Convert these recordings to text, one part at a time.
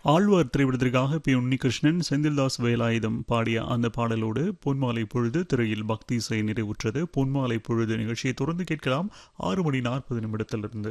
ஆழ்வார் திரைப்படத்திற்காக பி உன்னிகிருஷ்ணன் செந்தில்தாஸ் வேலாயுதம் பாடிய அந்த பாடலோடு பொன்மாலை பொழுது திரையில் பக்தி இசை நிறைவுற்றது பொன்மாலை பொழுது நிகழ்ச்சியை தொடர்ந்து கேட்கலாம் ஆறு மணி நாற்பது நிமிடத்திலிருந்து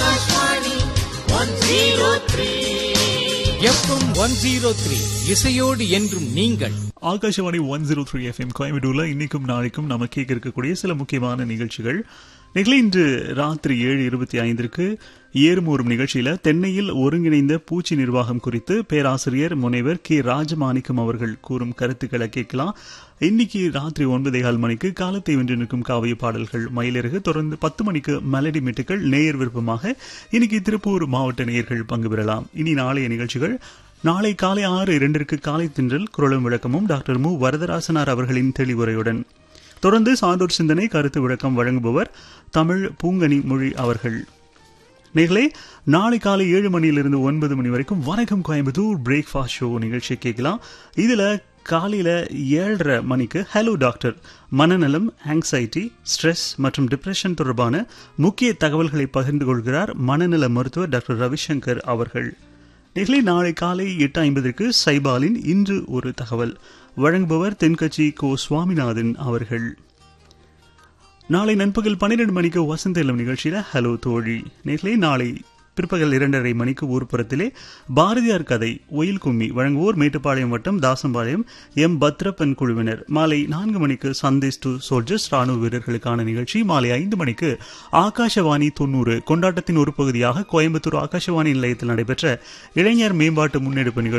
எஃப்எம் ஒன் ஜீரோ த்ரீ இசையோடு என்றும் நீங்கள் Akashvani one zero three FM கோயம்புத்தூர்ல இன்னைக்கும் நாளைக்கும் நம்ம கேட்க இருக்கக்கூடிய சில முக்கியமான நிகழ்ச்சிகள் நிகழ்ச்சி இன்று ராத்திரி ஏழு இருபத்தி ஐந்திற்கு ஏறுமூறும் நிகழ்ச்சியில தென்னையில் ஒருங்கிணைந்த பூச்சி நிர்வாகம் குறித்து பேராசிரியர் முனைவர் கே ராஜமாணிக்கம் அவர்கள் கூறும் கருத்துக்களை கேட்கலாம் இன்னைக்கு ராத்திரி ஒன்பதே கால் மணிக்கு காலத்தை வென்று நிற்கும் காவிய பாடல்கள் மயிலிறகு தொடர்ந்து பத்து மணிக்கு மெலடி மீட்டுகள் நேயர் விருப்பமாக இன்னைக்கு திருப்பூர் மாவட்ட நேயர்கள் பங்கு பெறலாம் இனி நாளைய நிகழ்ச்சிகள் நாளை காலை ஆறு இரண்டிற்கு காலை தின்றல் குரலும் விளக்கமும் டாக்டர் மு வரதராசனார் அவர்களின் தெளிவுரையுடன் தொடர்ந்து சான்றோர் சிந்தனை கருத்து விளக்கம் வழங்குபவர் தமிழ் பூங்கனி மொழி அவர்கள் நேர்களே நாளை காலை ஏழு மணியிலிருந்து ஒன்பது மணி வரைக்கும் வணக்கம் கோயம்புத்தூர் பிரேக்ஃபாஸ்ட் ஷோ நிகழ்ச்சி கேட்கலாம் இதுல காலையில ஏழரை மணிக்கு ஹலோ டாக்டர் மனநலம் ஆங்ஸைட்டி ஸ்ட்ரெஸ் மற்றும் டிப்ரெஷன் தொடர்பான முக்கிய தகவல்களை பகிர்ந்து கொள்கிறார் மனநல மருத்துவர் டாக்டர் ரவிசங்கர் அவர்கள் நிகழி நாளை காலை எட்டு ஐம்பதற்கு சைபாலின் இன்று ஒரு தகவல் வழங்குபவர் தென்கட்சி கோ சுவாமிநாதன் அவர்கள் நாளை நண்பகல் பன்னிரண்டு மணிக்கு வசந்த இளம் நிகழ்ச்சியில ஹலோ தோழி நேர்களே நாளை பிற்பகல் இரண்டரை மணிக்கு ஊர்ப்புறத்திலே பாரதியார் கதை ஒயில் கும்மி வழங்குவோர் மேட்டுப்பாளையம் வட்டம் தாசம்பாளையம் எம் பத்ரப்பன் குழுவினர் மாலை நான்கு மணிக்கு சந்தேஷ் டு சோல்ஜர்ஸ் ராணுவ வீரர்களுக்கான நிகழ்ச்சி மாலை ஐந்து மணிக்கு ஆகாஷவாணி தொண்ணூறு கொண்டாட்டத்தின் ஒரு பகுதியாக கோயம்புத்தூர் ஆகாஷவாணி நிலையத்தில் நடைபெற்ற இளைஞர் மேம்பாட்டு முன்னெடுப்பு நிகழ்ச்சி